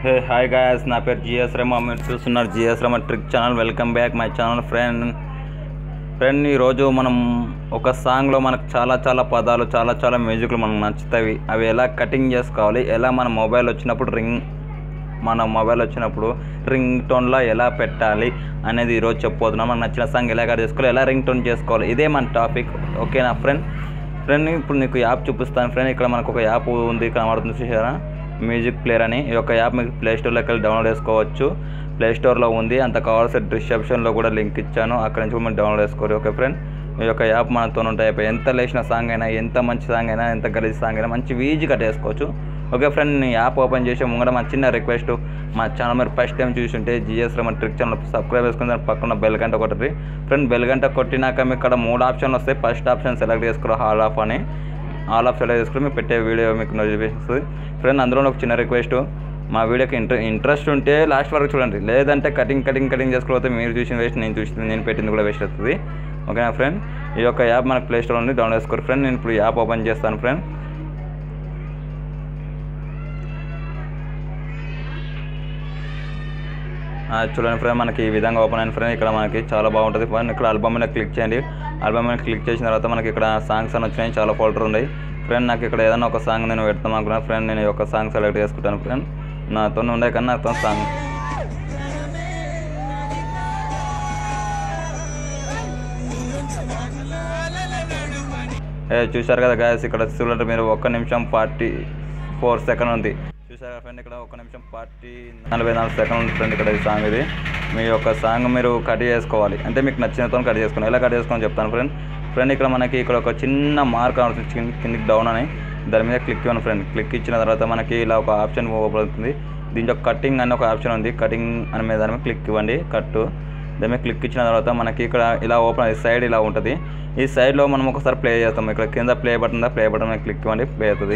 Hey hi guys నా పేరు GS Rama మీరు చూస్తున్నారు GS Rama trick channel welcome back my channel friend friend ఈరోజు మనం ఒక సాంగ్లో మనకు చాలా చాలా పదాలు చాలా చాలా మ్యూజిక్లు మనకు నచ్చుతాయి అవి ఎలా కటింగ్ చేసుకోవాలి ఎలా మన మొబైల్ వచ్చినప్పుడు రింగ్ మన మొబైల్ వచ్చినప్పుడు రింగ్ టోన్లో ఎలా పెట్టాలి అనేది ఈరోజు చెప్పబోతున్నాం మనకు నచ్చిన సాంగ్ ఎలా కట్ చేసుకోవాలి ఎలా రింగ్ టోన్ చేసుకోవాలి ఇదే మన టాపిక్ ఓకేనా ఫ్రెండ్ ఫ్రెండ్ ఇప్పుడు నీకు యాప్ చూపిస్తాను ఫ్రెండ్ ఇక్కడ మనకు ఒక యాప్ ఉంది కనబడుతుంది చూసారా మ్యూజిక్ ప్లేయర్ అని ఈ యొక్క యాప్ మీకు ప్లే స్టోర్లోకి వెళ్ళి డౌన్లోడ్ చేసుకోవచ్చు ప్లే స్టోర్లో ఉంది అంత కావాల్సిన డిస్క్రిప్షన్లో కూడా లింక్ ఇచ్చాను అక్కడ నుంచి కూడా మీరు డౌన్లోడ్ చేసుకోరు ఓకే ఫ్రెండ్ ఈ యొక్క యాప్ మనతో ఉంటాయి ఎంత లేచిన సాంగ్ అయినా ఎంత మంచి సాంగ్ అయినా ఎంత గలీజ్ సాంగ్ అయినా మంచి వీజీ కట్టేసుకోవచ్చు ఓకే ఫ్రెండ్ నీ యాప్ ఓపెన్ చేసే ముంగడ మా చిన్న రిక్వెస్ట్ మా ఛానల్ మీరు ఫస్ట్ టైం చూసుంటే జిఎస్ మన ట్రిక్ ఛానల్ సబ్స్క్రైబ్ చేసుకుని దాని పక్కన బెల్ గంట కొట్టండి ఫ్రెండ్ బెల్ గంట కొట్టినాక మీకు ఇక్కడ మూడు ఆప్షన్లు వస్తాయి ఫస్ట్ ఆప్షన్ సెలెక్ట్ చేసుకోవాలి హాల్ ఆఫ్ అని ఆల్ ఆఫ్ సెలెక్ట్ చేసుకుని మీరు పెట్టే వీడియో మీకు నోటిఫికేషన్ వస్తుంది ఫ్రెండ్ అందులో ఒక చిన్న రిక్వెస్ట్ మా వీడియోకి ఇంట్రె ఇంట్రెస్ట్ ఉంటే లాస్ట్ వరకు చూడండి లేదంటే కటింగ్ కటింగ్ కటింగ్ చేసుకోకపోతే మీరు చూసిన వేస్ట్ నేను చూసిన నేను పెట్టింది కూడా వేస్ట్ అవుతుంది ఓకేనా ఫ్రెండ్ ఈ యొక్క యాప్ మనకు ప్లే స్టోర్ ఉంది డౌన్లోడ్ చేసుకోరు ఫ్రెండ్ నేను ఇప్పుడు యాప్ ఓపెన్ చేస్తాను ఫ్రెండ్ ఆ, చూడండి ఫ్రెండ్ మనకి ఈ విధంగా ఓపెన్ అయిన ఫ్రెండ్ ఇక్కడ మనకి చాలా బాగుంటుంది ఫ్రెండ్ ఇక్కడ ఆల్బమ్ మీద క్లిక్ చేయండి ఆల్బమ్ మీద క్లిక్ చేసిన తర్వాత మనకి ఇక్కడ సాంగ్స్ అని వచ్చినాయి చాలా ఫోల్డర్ ఉన్నాయి ఫ్రెండ్ నాకు ఇక్కడ ఏదైనా ఒక సాంగ్ నేను పెడతాను అనుకున్నాను ఫ్రెండ్ నేను ఈ ఒక సాంగ్ సెలెక్ట్ చేసుకుంటాను ఫ్రెండ్ నాతో ఉండే కన్నా నాతో సాంగ్ ఏ చూశారు కదా గాయస్ ఇక్కడ చూడండి మీరు ఒక్క నిమిషం ఫార్టీ ఫోర్ సెకండ్ ఉంది చూసారా ఫ్రెండ్ ఇక్కడ ఒక నిమిషం ఫార్టీ నలభై నాలుగు సెకండ్ ఉంది ఫ్రెండ్ ఇక్కడ ఈ సాంగ్ ఇది మీ యొక్క సాంగ్ మీరు కట్ చేసుకోవాలి అంటే మీకు నచ్చినతో కట్ చేసుకోండి ఎలా కట్ చేసుకోని చెప్తాను ఫ్రెండ్ ఫ్రెండ్ ఇక్కడ మనకి ఇక్కడ ఒక చిన్న మార్క్ అవుతుంది కింద- కిందికి డౌన్ అని దాని మీద క్లిక్ ఇవ్వండి ఫ్రెండ్ క్లిక్ ఇచ్చిన తర్వాత మనకి ఇలా ఒక ఆప్షన్ ఓపెన్ అవుతుంది దీంట్లో కటింగ్ అని ఒక ఆప్షన్ ఉంది కటింగ్ అని మీద దాని మీద క్లిక్ ఇవ్వండి కట్టు దాని మీద క్లిక్ ఇచ్చిన తర్వాత మనకి ఇక్కడ ఇలా ఓపెన్ అయ్యి సైడ్ ఇలా ఉంటుంది ఈ సైడ్లో మనం ఒకసారి ప్లే చేస్తాం ఇక్కడ కింద ప్లే బటన్ ఉందా ప్లే బటన్ మీద క్లిక్ ఇవ్వండి ప్లే అవుతుంది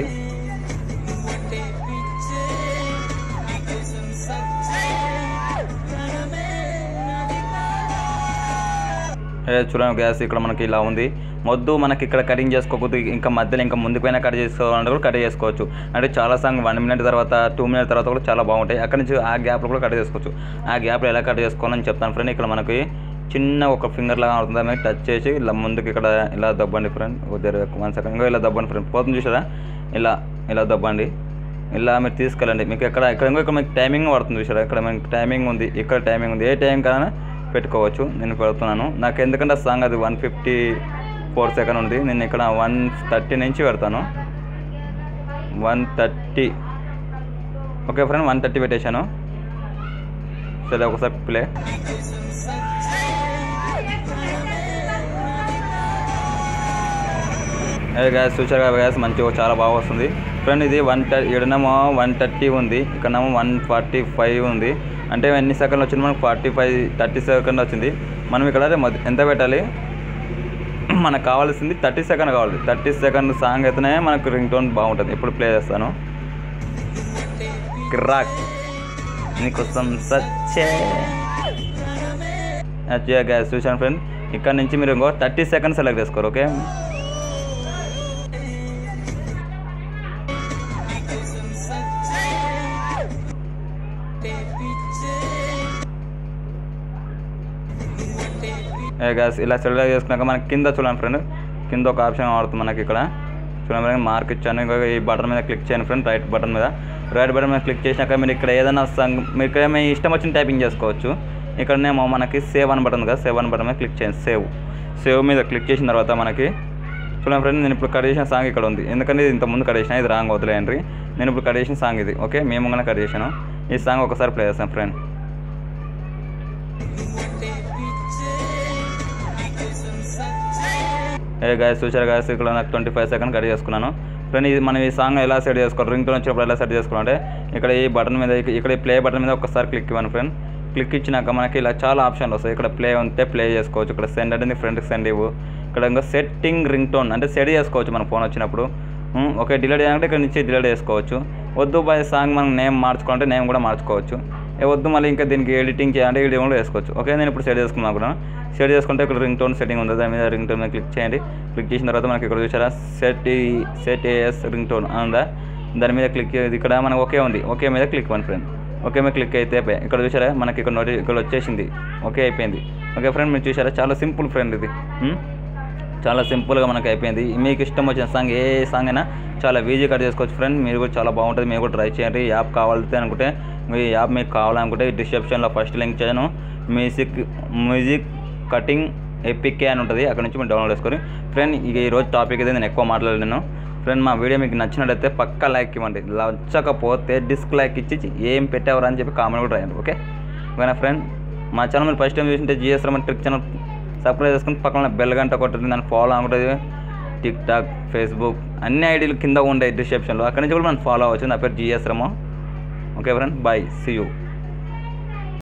ఏ చూడండి గ్యాస్ ఇక్కడ మనకి ఇలా ఉంది మొద్దు మనకి ఇక్కడ కటింగ్ చేసుకోకూడదు ఇంకా మధ్యలో ఇంకా ముందుకైనా కట్ చేసుకోవాలంటే కూడా కట్ చేసుకోవచ్చు అంటే చాలా సాంగ్ వన్ మినిట్ తర్వాత టూ మినిట్ తర్వాత కూడా చాలా బాగుంటాయి అక్కడ నుంచి ఆ గ్యాప్లో కూడా కట్ చేసుకోవచ్చు ఆ గ్యాప్లో ఎలా కట్ చేసుకోవాలని చెప్తాను ఫ్రెండ్ ఇక్కడ మనకి చిన్న ఒక ఫింగర్ లాగా అవుతుంది దాన్ని టచ్ చేసి ఇలా ముందుకు ఇక్కడ ఇలా దబ్బండి ఫ్రెండ్ కొద్దిగా వన్ సెకండ్ ఇంకా ఇలా దబ్బండి ఫ్రెండ్ పోతుంది చూసారా ఇలా ఇలా దబ్బండి ఇలా మీరు తీసుకెళ్ళండి మీకు ఎక్కడ ఇక్కడ ఇంకో ఇక్కడ మీకు టైమింగ్ పడుతుంది చూసారా ఇక్కడ మీకు టైమింగ్ ఉంది ఇక్కడ టైమింగ్ ఉంది ఏ టైం కన్నా పెట్టుకోవచ్చు నేను పెడుతున్నాను నాకు ఎందుకంటే ఆ సాంగ్ అది వన్ ఫిఫ్టీ ఫోర్ సెకండ్ ఉంది నేను ఇక్కడ వన్ థర్టీ నుంచి పెడతాను one thirty okay friend one thirty పెట్టేశాను సరే ఒకసారి ప్లే అదే గ్యాస్ చూసారు కదా గ్యాస్ మంచిగా చాలా బాగా వస్తుంది ఫ్రెండ్ ఇది వన్ ఇక్కడనేమో వన్ థర్టీ ఉంది ఇక్కడనేమో వన్ ఫార్టీ ఫైవ్ ఉంది అంటే ఎన్ని సెకండ్లు వచ్చింది మనకు ఫార్టీ ఫైవ్ థర్టీ సెకండ్ వచ్చింది మనం ఇక్కడ మొద- ఎంత పెట్టాలి మనకు కావాల్సింది థర్టీ సెకండ్ కావాలి థర్టీ సెకండ్ సాంగ్ అయితేనే మనకు రింగ్ టోన్ బాగుంటుంది ఇప్పుడు ప్లే చేస్తాను క్రాక్ నీకోసం సచ్చే గ్యాస్ చూసాను ఫ్రెండ్ ఇక్కడ నుంచి మీరు ఇంకో థర్టీ సెకండ్స్ సెలెక్ట్ చేసుకోరు ఓకే గ్యాస్ ఇలా సెలెక్ట్ చేసుకున్నాక మనకి కింద చూడండి ఫ్రెండ్ కింద ఒక ఆప్షన్ ఆడుతుంది మనకి ఇక్కడ చూడండి మార్క్ ఇచ్చాను ఇంకా ఈ బటన్ మీద క్లిక్ చేయండి ఫ్రెండ్ రైట్ బటన్ మీద రైట్ బటన్ మీద క్లిక్ చేసినాక మీరు ఇక్కడ ఏదైనా సంగ్ మీరు ఇక్కడ మీ ఇష్టం వచ్చిన టైపింగ్ చేసుకోవచ్చు ఇక్కడనేమో మనకి సేవ్ అని బటన్ కదా సేవ్ అని బటన్ మీద క్లిక్ చేయండి సేవ్ సేవ్ మీద క్లిక్ చేసిన తర్వాత మనకి చూడండి ఫ్రెండ్ నేను ఇప్పుడు కట్ చేసిన సాంగ్ ఇక్కడ ఉంది ఎందుకంటే ఇది ఇంత ముందు కట్ చేసిన ఇది రాంగ్ వదిలేయండి నేను ఇప్పుడు కట్ చేసిన సాంగ్ ఇది ఓకే మేము కూడా కట్ చేశాను ఈ సాంగ్ ఒకసారి ప్లే చేస్తాను ఫ్రెండ్ ఏ గాయస్ చూసారు గాయస్ ఇక్కడ నాకు ట్వంటీ ఫైవ్ సెకండ్ కట్ చేసుకున్నాను ఫ్రెండ్ ఇది మనం ఈ సాంగ్ ఎలా సెట్ చేసుకోవాలి రింగ్ టోన్ వచ్చినప్పుడు ఎలా సెట్ చేసుకోవాలంటే ఇక్కడ ఈ బటన్ మీద ఇక్కడ ఈ ప్లే బటన్ మీద ఒకసారి క్లిక్ ఇవ్వండి ఫ్రెండ్ క్లిక్ ఇచ్చినాక మనకి ఇలా చాలా ఆప్షన్లు వస్తాయి ఇక్కడ ప్లే ఉంటే ప్లే చేసుకోవచ్చు ఇక్కడ సెండ్ అంటే ఫ్రెండ్కి సెండ్ ఇవ్వు ఇక్కడ ఇంకా సెట్టింగ్ రింగ్ టోన్ అంటే సెట్ చేసుకోవచ్చు మన ఫోన్ వచ్చినప్పుడు ఉమ్, ఓకే డిలీట్ చేయాలంటే ఇక్కడ నుంచి డిలీట్ చేసుకోవచ్చు వద్దు బై సాంగ్ మనం నేమ్ మార్చుకోవాలంటే నేమ్ కూడా మార్చుకోవచ్చు ఏ వద్దు మళ్ళీ ఇంకా దీనికి ఎడిటింగ్ చేయాలంటే ఎడిటింగ్ కూడా వేసుకోవచ్చు ఓకే నేను ఇప్పుడు సెట్ చేసుకున్నాను కూడా సెట్ చేసుకుంటే ఇక్కడ రింగ్ టోన్ సెట్టింగ్ ఉంది దాని మీద రింగ్ టోన్ మీద క్లిక్ చేయండి క్లిక్ చేసిన తర్వాత మనకి ఇక్కడ చూసారా set set as ring tone ఉందా దాని మీద క్లిక్ ఇక్కడ మనకు ఓకే ఉంది ఓకే మీద క్లిక్ ఇవ్వండి ఫ్రెండ్ ఓకే మీరు క్లిక్ అయితే అయిపోయాయి ఇక్కడ చూసారా మనకి ఇక్కడ నోటి ఇక్కడ వచ్చేసింది ఓకే అయిపోయింది ఓకే ఫ్రెండ్ మీరు చూసారా చాలా సింపుల్ ఫ్రెండ్ ఇది ఉమ్? చాలా సింపుల్గా మనకు అయిపోయింది మీకు ఇష్టం వచ్చిన సాంగ్ ఏ సాంగ్ అయినా చాలా ఈజీ కట్ చేసుకోవచ్చు ఫ్రెండ్ మీరు కూడా చాలా బాగుంటుంది మీరు కూడా ట్రై చేయండి ఈ యాప్ కావాలి అనుకుంటే మీ యాప్ మీకు కావాలనుకుంటే డిస్క్రిప్షన్లో ఫస్ట్ లింక్ చేయను మ్యూజిక్ మ్యూజిక్ కటింగ్ ఎపికే అని ఉంటుంది అక్కడ నుంచి మీరు డౌన్లోడ్ చేసుకొని ఫ్రెండ్ ఇక ఈరోజు టాపిక్ అయితే నేను ఎక్కువ మాట్లాడలేను ఫ్రెండ్ మా వీడియో మీకు నచ్చినట్లయితే పక్కా లైక్ ఇవ్వండి నచ్చకపోతే డిస్క్ లైక్ ఇచ్చి ఏం పెట్టేవారు అని చెప్పి కామెంట్ కూడా రాయండి ఓకే ఓకేనా ఫ్రెండ్ మా ఛానల్ మీరు ఫస్ట్ టైం చూసింటే GS Raman trick channel subscribe చేసుకుని పక్కన బెల్ గంట కొట్టుంది దాన్ని ఫాలో అనుకుంటుంది టిక్ టాక్ ఫేస్బుక్ అన్ని ఐడీలు కింద ఉండే డిస్క్రిప్షన్లో అక్కడి నుంచి కూడా మనం ఫాలో అవ్వచ్చు నా పేరు GS Ramo okay friend bye see you